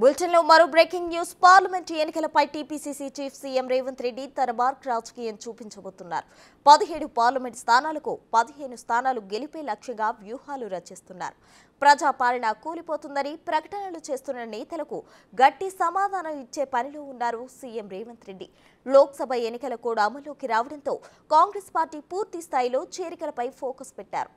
బులెటిన్లో మరో breaking news parliament ఎన్నికలపై TPCC chief CM Revanth Reddy తన మార్క్ రాజకీయం చూపించబోతున్నారు పదిహేడు పార్లమెంట్ స్థానాలకు పదిహేను స్థానాలు గెలిపే లక్ష్యంగా వ్యూహాలు రచిస్తున్నారు ప్రజాపాలన కూలిపోతుందని ప్రకటనలు చేస్తున్న నేతలకు గట్టి సమాధానం ఇచ్చే పనిలో ఉన్నారు సీఎం రేవంత్ రెడ్డి లోక్సభ ఎన్నికల కూడా అమల్లోకి రావడంతో కాంగ్రెస్ పార్టీ పూర్తి స్థాయిలో చేరికలపై ఫోకస్ పెట్టారు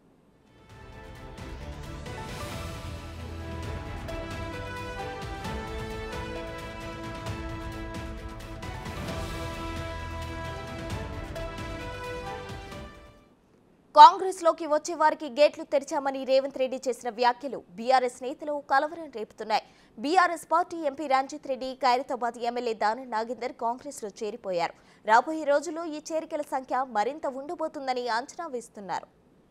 కాంగ్రెస్ లోకి వచ్చే వారికి గేట్లు తెరిచామని రేవంత్ రెడ్డి చేసిన వ్యాఖ్యలు బీఆర్ఎస్ నేతలు కలవరం రేపుతున్నాయి BRS party MP Ranjith Reddy Khairatabad MLA Danam Nagender Congress లో చేరిపోయారు రాబోయే రోజుల్లో ఈ చేరికల సంఖ్య మరింత ఉండబోతుందని అంచనా వేస్తున్నారు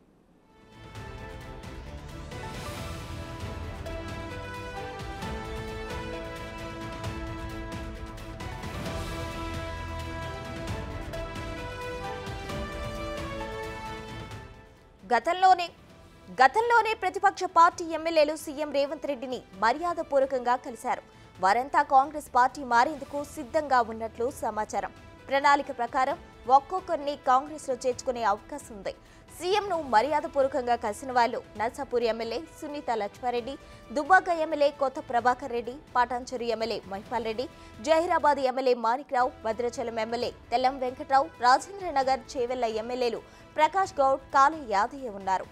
గతంలోనే గతంలోనే ప్రతిపక్ష పార్టీ ఎమ్మెల్యేలు సీఎం రేవంత్ రెడ్డిని మర్యాదపూర్వకంగా కలిశారు వారంతా కాంగ్రెస్ పార్టీ మారేందుకు సిద్ధంగా ఉన్నట్లు సమాచారం ప్రణాళిక ప్రకారం ఒక్కొక్కరిని కాంగ్రెస్ లో చేర్చుకునే అవకాశం ఉంది సీఎంను మర్యాదపూర్వకంగా కలిసిన వాళ్ళు Narsapur MLA Sunitha Laxma Reddy Dubbaka MLA Kotha Prabhakar Reddy Patancheru MLA Mahipal Reddy Zaheerabad MLA Manikrao Bhadrachalam MLA Tellam Venkatrao Rajendranagar Chevella ఎమ్మెల్యేలు ప్రకాష్ గౌడ్ కాళీ యాదయ్య ఉన్నారు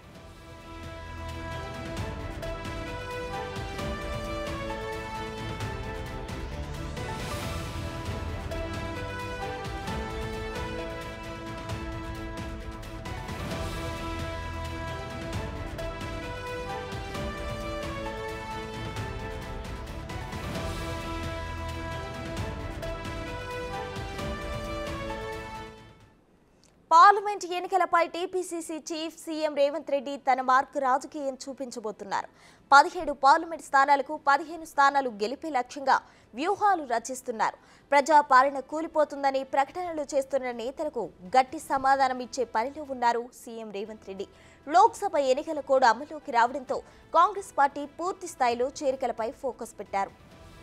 పార్లమెంట్ ఎన్నికలపై TPCC chief CM Revanth Reddy తన మార్కు రాజకీయం చూపించబోతున్నారు పదిహేడు పార్లమెంట్ స్థానాలకు పదిహేను స్థానాలు గెలిపే లక్ష్యంగా వ్యూహాలు రచిస్తున్నారు ప్రజా పాలన కూలిపోతుందని ప్రకటనలు చేస్తున్న నేతలకు గట్టి సమాధానం ఇచ్చే పనిలో ఉన్నారు సీఎం రేవంత్ రెడ్డి లోక్సభ ఎన్నికల కూడా అమల్లోకి రావడంతో కాంగ్రెస్ పార్టీ పూర్తి స్థాయిలో చేరికలపై ఫోకస్ పెట్టారు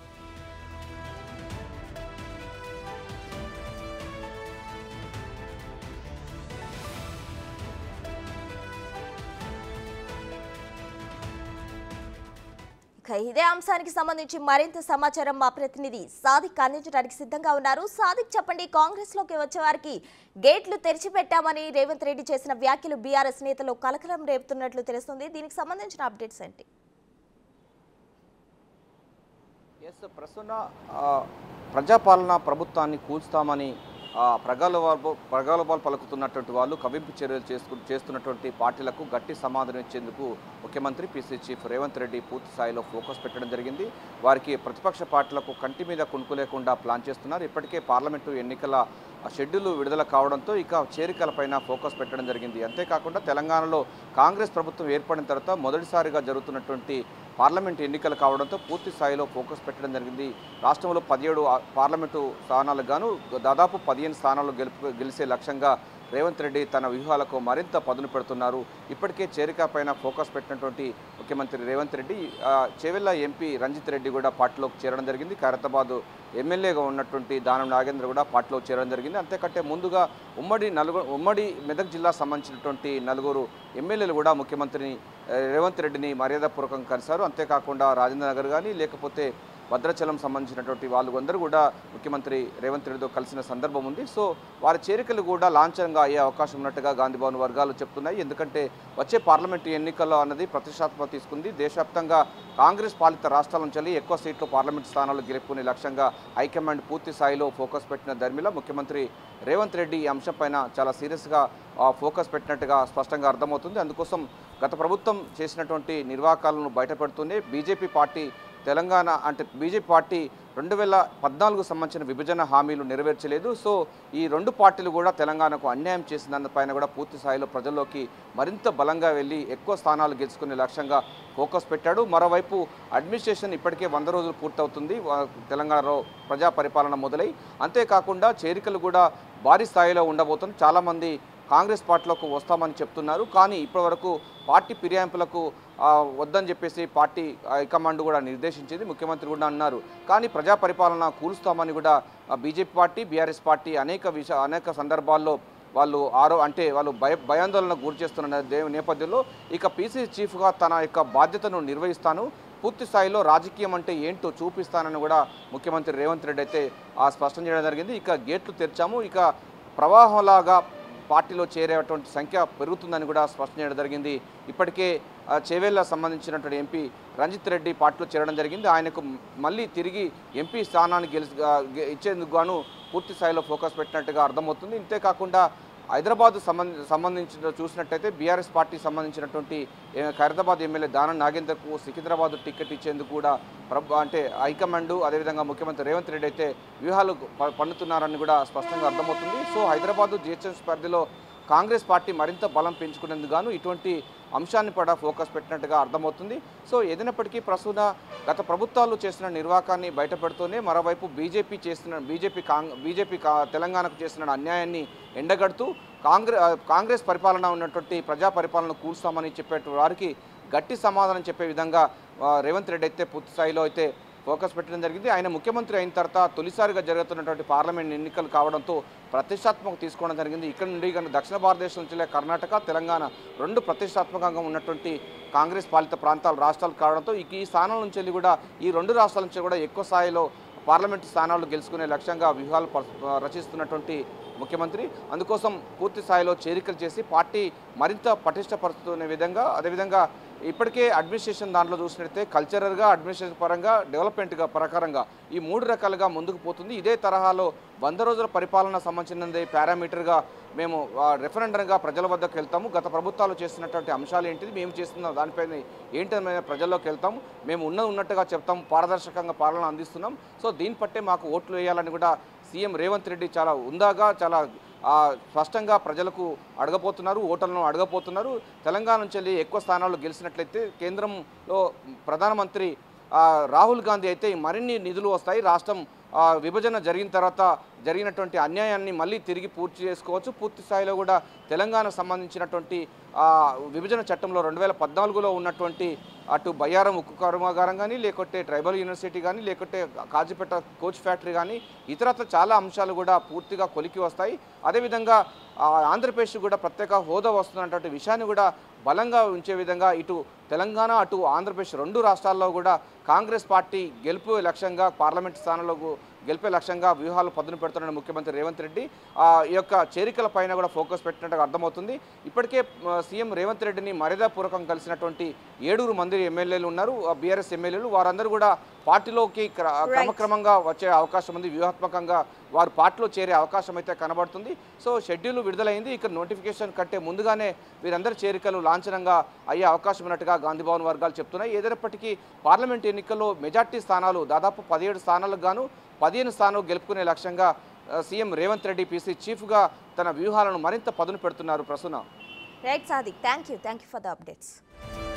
ఇక ఇదే అంశానికి సంబంధించి మరింత సమాచారం మా ప్రతినిధి సాదిక్ అందించడానికి సిద్ధంగా ఉన్నారు సాదిక్ చెప్పండి కాంగ్రెస్ లోకి వచ్చే వారికి గేట్లు తెరిచిపెట్టామని రేవంత్ రెడ్డి చేసిన వ్యాఖ్యలు బీఆర్ఎస్ నేతలు కలకలం రేపుతున్నట్లు తెలుస్తుంది దీనికి సంబంధించిన అప్డేట్స్ ఏంటి ఎస్ ప్రస్తుత ఆ, ప్రజాపాలన ప్రభుత్వాన్ని కూల్స్తామని ఆ, ప్రగల్భాలు ప్రగల్భాలు పలుకుతున్నటువంటి వాళ్ళు కవింపు చర్యలు చేసుకు చేస్తున్నటువంటి పార్టీలకు గట్టి సమాధానం ఇచ్చేందుకు ముఖ్యమంత్రి పీసీ చీఫ్ రేవంత్ రెడ్డి పూర్తి స్థాయిలో ఫోకస్ పెట్టడం జరిగింది వారికి ప్రతిపక్ష పార్టీలకు కంటి మీద కునుకు లేకుండా ప్లాన్ చేస్తున్నారు ఇప్పటికే పార్లమెంటు ఎన్నికల షెడ్యూల్ విడుదల కావడంతో ఇక చేరికలపైన ఫోకస్ పెట్టడం జరిగింది అంతేకాకుండా తెలంగాణలో కాంగ్రెస్ ప్రభుత్వం ఏర్పడిన తర్వాత మొదటిసారిగా జరుగుతున్నటువంటి పార్లమెంట్ ఎన్నికలు కావడంతో పూర్తి స్థాయిలో ఫోకస్ పెట్టడం జరిగింది రాష్ట్రంలో పదిహేడు ఆ- పార్లమెంటు స్థానాలకు గాను దాదాపు పదిహేను స్థానాలు గెలుపు గెలిచే లక్ష్యంగా రేవంత్ రెడ్డి తన వ్యూహాలకు మరింత పదును పెడుతున్నారు ఇప్పటికే చేరిక పైన ఫోకస్ పెట్టినటువంటి ముఖ్యమంత్రి రేవంత్ రెడ్డి ఆ, చేవెళ్ల ఎంపీ రంజిత్ రెడ్డి కూడా పార్టీలోకి చేరడం జరిగింది ఖైరతాబాద్ ఎమ్మెల్యేగా ఉన్నటువంటి దానం నాగేంద్ర కూడా పార్టీలో చేరడం జరిగింది అంతేకంటే ముందుగా ఉమ్మడి నలుగురు ఉమ్మడి మెదక్ జిల్లా సంబంధించినటువంటి నలుగురు ఎమ్మెల్యేలు కూడా ముఖ్యమంత్రిని ఆ, రేవంత్ రెడ్డిని మర్యాదపూర్వకంగా కలిశారు అంతేకాకుండా రాజేంద్ర నగర్ కానీ లేకపోతే భద్రాచలం సంబంధించినటువంటి వాళ్ళు అందరూ కూడా ముఖ్యమంత్రి రేవంత్ రెడ్డితో కలిసిన సందర్భం ఉంది సో వారి చేరికలు కూడా లాంఛనంగా అయ్యే అవకాశం ఉన్నట్టుగా గాంధీ భవన్ వర్గాలు చెప్తున్నాయి ఎందుకంటే వచ్చే పార్లమెంటు ఎన్నికల్లో అన్నది ప్రతిష్టాత్మక తీసుకుంది దేశవ్యాప్తంగా కాంగ్రెస్ పాలిత రాష్ట్రాల నుంచి ఎక్కువ సీట్లు పార్లమెంట్ స్థానాలు గెలుపుకునే లక్ష్యంగా హైకమాండ్ పూర్తి స్థాయిలో ఫోకస్ పెట్టిన ధర్మిలో ముఖ్యమంత్రి రేవంత్ రెడ్డి ఈ అంశంపైన చాలా సీరియస్గా ఆ, ఫోకస్ పెట్టినట్టుగా స్పష్టంగా అర్థమవుతుంది అందుకోసం గత ప్రభుత్వం చేసినటువంటి నిర్వాహకాలను బయటపెడుతూనే బీజేపీ పార్టీ తెలంగాణ అంటే బీజేపీ పార్టీ రెండు వేల పద్నాలుగు సంబంధించిన విభజన హామీలు నెరవేర్చలేదు సో ఈ రెండు పార్టీలు కూడా తెలంగాణకు అన్యాయం చేసిన పైన కూడా పూర్తి స్థాయిలో ప్రజల్లోకి మరింత బలంగా వెళ్ళి ఎక్కువ స్థానాలు గెలుచుకునే లక్ష్యంగా ఫోకస్ పెట్టాడు మరోవైపు అడ్మినిస్ట్రేషన్ ఇప్పటికే వంద రోజులు పూర్తవుతుంది వా- తెలంగాణలో ప్రజా పరిపాలన మొదలై అంతేకాకుండా చేరికలు కూడా భారీ స్థాయిలో ఉండబోతుంది చాలామంది కాంగ్రెస్ పార్టీలోకి వస్తామని చెప్తున్నారు కానీ ఇప్పటివరకు పార్టీ ఫిర్యాయింపులకు ఆ, వద్దని చెప్పేసి పార్టీ హైకమాండ్ కూడా నిర్దేశించింది ముఖ్యమంత్రి కూడా అన్నారు కానీ ప్రజా పరిపాలన కూలుస్తామని కూడా బీజేపీ పార్టీ బీఆర్ఎస్ పార్టీ అనేక విష అనేక సందర్భాల్లో వాళ్ళు ఆరో అంటే వాళ్ళు భయ భయాందోళనకు గురి చేస్తున్న దే- నేపథ్యంలో ఇక పీసీ చీఫ్గా తన యొక్క బాధ్యతను నిర్వహిస్తాను పూర్తి స్థాయిలో రాజకీయం అంటే ఏంటో చూపిస్తానని కూడా ముఖ్యమంత్రి రేవంత్ రెడ్డి అయితే ఆ స్పష్టం చేయడం జరిగింది ఇక గేట్లు తెరిచాము ఇక ప్రవాహంలాగా పార్టీలో చేరేటువంటి సంఖ్య పెరుగుతుందని కూడా స్పష్టం చేయడం జరిగింది ఇప్పటికే ఆ, చేవేళ్ళ సంబంధించినటువంటి ఎంపీ రంజిత్ రెడ్డి పార్టీలో చేరడం జరిగింది ఆయనకు మళ్ళీ తిరిగి ఎంపీ స్థానాన్ని గెలిచి ఆ, గె- ఇచ్చేందుకు గాను పూర్తి స్థాయిలో ఫోకస్ పెట్టినట్టుగా అర్థమవుతుంది ఇంతేకాకుండా హైదరాబాద్ సంబంధ సంబంధించిన చూసినట్టయితే బీఆర్ఎస్ పార్టీకి సంబంధించినటువంటి ఏ, ఖైరతాబాద్ ఎమ్మెల్యే దానం నాగేందర్కు సికింద్రాబాద్ టికెట్ ఇచ్చేందుకు కూడా ప్రభు అంటే హైకమాండ్ అదేవిధంగా ముఖ్యమంత్రి రేవంత్ రెడ్డి అయితే వ్యూహాలు ప- పన్నుతున్నారని కూడా స్పష్టంగా అర్థమవుతుంది సో హైదరాబాద్ జిహెచ్ఎంసీ పరిధిలో కాంగ్రెస్ పార్టీ మరింత బలం పెంచుకునేందుకు గాను ఇటువంటి అంశాన్ని కూడా ఫోకస్ పెట్టినట్టుగా అర్థమవుతుంది సో ఏదైనప్పటికీ ప్రస్తుత గత ప్రభుత్వాలు చేసిన నిర్వాకాన్ని బయటపెడుతూనే మరోవైపు బీజేపీ చేసిన బీజేపీ కాంగ్ బీజేపీ కా- తెలంగాణకు చేసిన అన్యాయాన్ని ఎండగడుతూ కాంగ్రెస్ కాంగ్రెస్ పరిపాలన ఉన్నటువంటి ప్రజా పరిపాలన కూల్స్తామని చెప్పే వారికి గట్టి సమాధానం చెప్పే విధంగా ఆ, రేవంత్ రెడ్డి అయితే పూర్తి స్థాయిలో అయితే ఫోకస్ పెట్టడం జరిగింది ఆయన ముఖ్యమంత్రి అయిన తర్వాత తొలిసారిగా జరుగుతున్నటువంటి పార్లమెంట్ ఎన్నికలు కావడంతో ప్రతిష్టాత్మక తీసుకోవడం జరిగింది ఇక్కడ నుండి కానీ దక్షిణ భారతదేశం నుంచి కర్ణాటక తెలంగాణ రెండు ప్రతిష్టాత్మకంగా ఉన్నటువంటి కాంగ్రెస్ పాలిత ప్రాంతాలు రాష్ట్రాలు కావడంతో ఇక ఈ స్థానం నుంచి వెళ్ళి కూడా ఈ రెండు రాష్ట్రాల నుంచి కూడా ఎక్కువ స్థాయిలో పార్లమెంటు స్థానాలు గెలుచుకునే లక్ష్యంగా వ్యూహాలు పర- రచిస్తున్నటువంటి ముఖ్యమంత్రి అందుకోసం పూర్తి స్థాయిలో చేరికలు చేసి పార్టీ మరింత పటిష్టపరుస్తున్న విధంగా అదేవిధంగా ఇప్పటికే అడ్మినిస్ట్రేషన్ దాంట్లో చూసినట్లయితే కల్చరల్గా అడ్మినిస్ట్రేషన్ పరంగా డెవలప్మెంట్గా ప్రకారంగా ఈ మూడు రకాలుగా ముందుకు పోతుంది ఇదే తరహాలో వంద రోజుల పరిపాలన సంబంధించినది పారామీటర్గా మేము రెఫరెండంగా ప్రజల వద్దకు వెళ్తాము గత ప్రభుత్వాలు చేస్తున్నటువంటి అంశాలు ఏంటిది మేము చేస్తున్న దానిపైన ఏంటనే ప్రజల్లోకి వెళ్తాము మేము ఉన్న ఉన్నట్టుగా చెప్తాం పారదర్శకంగా పాలన అందిస్తున్నాం సో దీన్ని బట్టే మాకు ఓట్లు వేయాలని కూడా సీఎం రేవంత్ రెడ్డి చాలా ఉందాగా చాలా ఆ, స్పష్టంగా ప్రజలకు అడగపోతున్నారు ఓటర్లను అడగపోతున్నారు తెలంగాణ నుంచి వెళ్ళి ఎక్కువ స్థానాలు గెలిచినట్లయితే కేంద్రంలో ప్రధానమంత్రి ఆ, రాహుల్ గాంధీ అయితే మరిన్ని నిధులు వస్తాయి రాష్ట్రం ఆ, విభజన జరిగిన తర్వాత జరిగినటువంటి అన్యాయాన్ని మళ్ళీ తిరిగి పూర్తి చేసుకోవచ్చు పూర్తి స్థాయిలో కూడా తెలంగాణ సంబంధించినటువంటి ఆ, విభజన చట్టంలో రెండు వేల పద్నాలుగులో ఉన్నటువంటి అటు బయ్యారం ఉక్కు కర్మాగారం కానీ లేకుంటే ట్రైబల్ యూనివర్సిటీ కానీ లేకుంటే కాజీపేట కోచ్ ఫ్యాక్టరీ కానీ ఇతరత్ర చాలా అంశాలు కూడా పూర్తిగా కొలికి వస్తాయి అదేవిధంగా ఆ, ఆంధ్రప్రదేశ్ కూడా ప్రత్యేక హోదా వస్తున్నటువంటి విషయాన్ని కూడా బలంగా ఉంచే విధంగా ఇటు తెలంగాణ అటు ఆంధ్రప్రదేశ్ రెండు రాష్ట్రాల్లో కూడా కాంగ్రెస్ పార్టీ గెలుపు లక్ష్యంగా పార్లమెంట్ స్థానాలకు గెలిపే లక్ష్యంగా వ్యూహాలు పదును పెడుతున్న ముఖ్యమంత్రి రేవంత్ రెడ్డి ఆ ఈ యొక్క చేరికల పైన కూడా ఫోకస్ పెట్టినట్టుగా అర్థమవుతుంది ఇప్పటికే ఆ, సీఎం రేవంత్ రెడ్డిని మర్యాదపూర్వకం కలిసినటువంటి ఏడుగురు మంది ఎమ్మెల్యేలు ఉన్నారు బీఆర్ఎస్ ఎమ్మెల్యేలు వారందరూ కూడా పార్టీలోకి క్ర- క్రమక్రమంగా వచ్చే అవకాశం ఉంది వ్యూహాత్మకంగా వారు పార్టీలో చేరే అవకాశం అయితే కనబడుతుంది సో షెడ్యూల్ విడుదలైంది ఇక నోటిఫికేషన్ కంటే ముందుగానే వీరందరి చేరికలు లాంఛనంగా అయ్యే అవకాశం ఉన్నట్టుగా గాంధీభవన్ వర్గాలు చెప్తున్నాయి ఏదైనప్పటికీ పార్లమెంట్ ఎన్నికల్లో మెజార్టీ స్థానాలు దాదాపు పదిహేడు స్థానాలకు గాను పదిహేను స్థానాలు గెలుపుకునే లక్ష్యంగా ఆ, సీఎం రేవంత్ రెడ్డి పీసీ చీఫ్గా తన వ్యూహాలను మరింత పదును పెడుతున్నారు Prasuna right Sadiq thank you thank you for the updates